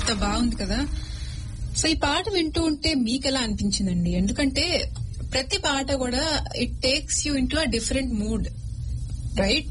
ఎంత బాగుంది కదా సో ఈ పాట వింటూ ఉంటే మీకు ఎలా అనిపించిందండి ఎందుకంటే ప్రతి పాట కూడా it takes you into a different mood right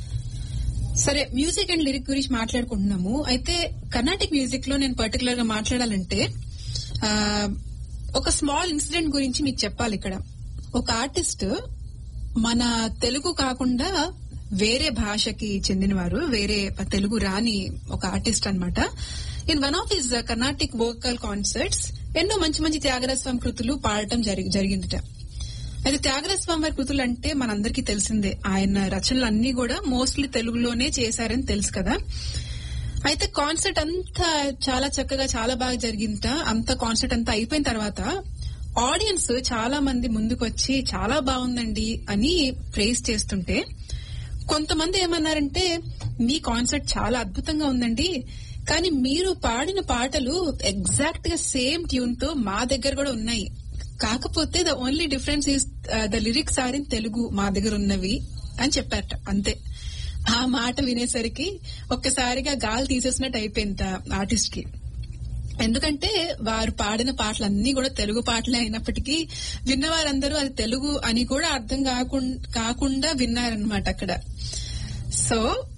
సరే మ్యూజిక్ అండ్ లిరిక్ గురించి మాట్లాడుకుంటున్నాము అయితే కర్ణాటిక్ మ్యూజిక్ లో నేను పర్టికులర్ గా మాట్లాడాలంటే ఆ, ఒక స్మాల్ ఇన్సిడెంట్ గురించి మీకు చెప్పాలి ఇక్కడ ఒక ఆర్టిస్ట్ మన తెలుగు కాకుండా వేరే భాషకి చెందినవారు వేరే తెలుగు రాని ఒక ఆర్టిస్ట్ అన్నమాట in one of his Carnatic vocal concerts ఎన్నో మంచి మంచి త్యాగరాజ స్వామి కృతులు పాడటం జరి- జరిగిందిట అయితే త్యాగరాజ స్వామి వారి కృతులు అంటే మనందరికీ తెలిసిందే ఆయన రచనలు అన్ని కూడా మోస్ట్లీ తెలుగులోనే చేశారని తెలుసు కదా అయితే కాన్సర్ట్ అంతా చాలా చక్కగా చాలా బాగా జరిగింట అంత కాన్సర్ట్ అంతా అయిపోయిన తర్వాత ఆడియన్స్ చాలా మంది ముందుకొచ్చి చాలా బాగుందండి అని ప్రేస్ చేస్తుంటే కొంతమంది ఏమన్నారంటే మీ కాన్సర్ట్ చాలా అద్భుతంగా ఉందండి కానీ మీరు పాడిన పాటలు ఎగ్జాక్ట్ గా సేమ్ ట్యూన్ తో మా దగ్గర కూడా ఉన్నాయి కాకపోతే the only difference is the lyrics are in Telugu మా దగ్గర ఉన్నవి అని చెప్పారట అంతే ఆ మాట వినేసరికి ఒక్కసారిగా గాలి తీసేసినట్టు అయిపోయింది ఆర్టిస్ట్ కి ఎందుకంటే వారు పాడిన పాటలన్నీ కూడా తెలుగు పాటలే అయినప్పటికీ విన్నవారందరూ అది తెలుగు అని కూడా అర్థం కాకుండా కాకుండా విన్నారనమాట అక్కడ సో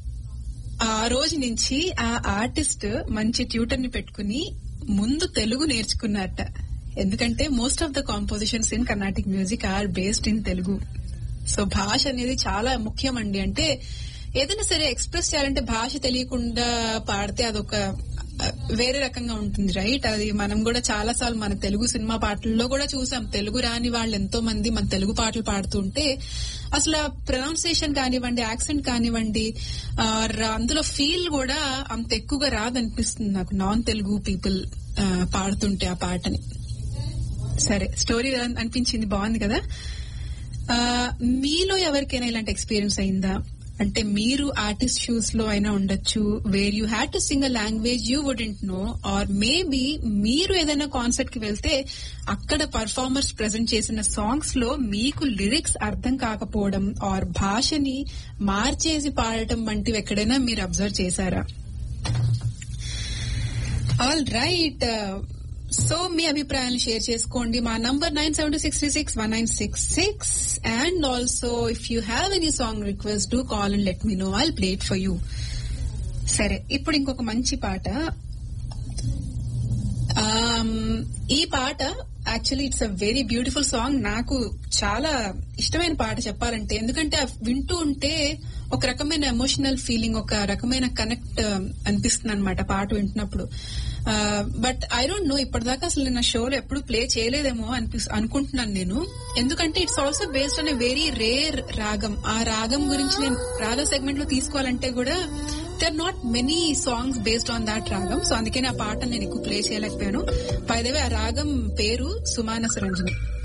ఆ రోజు నుంచి ఆ ఆర్టిస్ట్ మంచి ట్యూటర్ ని పెట్టుకుని ముందు తెలుగు నేర్చుకున్నారట ఎందుకంటే most of the compositions in Carnatic music are based in Telugu so భాష అనేది చాలా ముఖ్యం అండి అంటే ఏదైనా సరే ఎక్స్ప్రెస్ చేయాలంటే భాష తెలియకుండా పాడితే అదొక ఆ, వేరే రకంగా ఉంటుంది రైట్ అది మనం కూడా చాలా సార్లు మన తెలుగు సినిమా పాటల్లో కూడా చూసాం తెలుగు రాని వాళ్ళు ఎంతో మంది మన తెలుగు పాటలు పాడుతుంటే అసలు ప్రొనౌన్సియేషన్ కానివ్వండి యాక్సెంట్ కానివ్వండి ఆ, ర- అందులో ఫీల్ కూడా అంత ఎక్కువగా రాదనిపిస్తుంది నాకు నాన్ తెలుగు పీపుల్ పాడుతుంటే ఆ పాటని సరే స్టోరీ అనిపించింది బాగుంది కదా ఆ, మీలో ఎవరికైనా ఇలాంటి ఎక్స్పీరియన్స్ అయిందా అంటే మీరు ఆర్టిస్ట్ షూస్ లో అయినా ఉండొచ్చు where you had to sing a language you wouldn't know or maybe మీరు ఏదైనా కాన్సర్ట్ కి వెళ్తే అక్కడ పర్ఫార్మర్స్ ప్రెజెంట్ చేసిన సాంగ్స్ లో మీకు లిరిక్స్ అర్థం కాకపోవడం ఆర్ భాషని మార్చేసి పాడటం వంటివి ఎక్కడైనా మీరు అబ్జర్వ్ చేశారా ఆల్ రైట్ సో మీ అభిప్రాయాలను షేర్ చేసుకోండి మా number nine seven six three six one nine six six and also if you have any song request do call and let me know I'll play it for you సరే ఇప్పుడు ఇంకొక మంచి పాట Um, ఈ పాట actually it's a very beautiful song నాకు చాలా ఇష్టమైన పాట చెప్పాలంటే ఎందుకంటే ఆ వింటూ ఉంటే ఒక రకమైన ఎమోషనల్ ఫీలింగ్ ఒక రకమైన కనెక్ట్ అనిపిస్తుంది అనమాట పాట వింటున్నప్పుడు బట్ ఐ డోంట్ నో ఇప్పటిదాకా అసలు నేను ఆ షోలో ఎప్పుడు ప్లే చేయలేదేమో అనిపిస్ అనుకుంటున్నాను నేను ఎందుకంటే it's also based on a very rare ragam ఆ రాగం గురించి నేను రాగ సెగ్మెంట్ లో తీసుకోవాలంటే కూడా there not many songs based on that ragam so అందుకని ఆ పాట నేను ఎక్కువ ప్లే చేయలేకపోయాను పైదవే ఆ రాగం పేరు సుమానస రంజని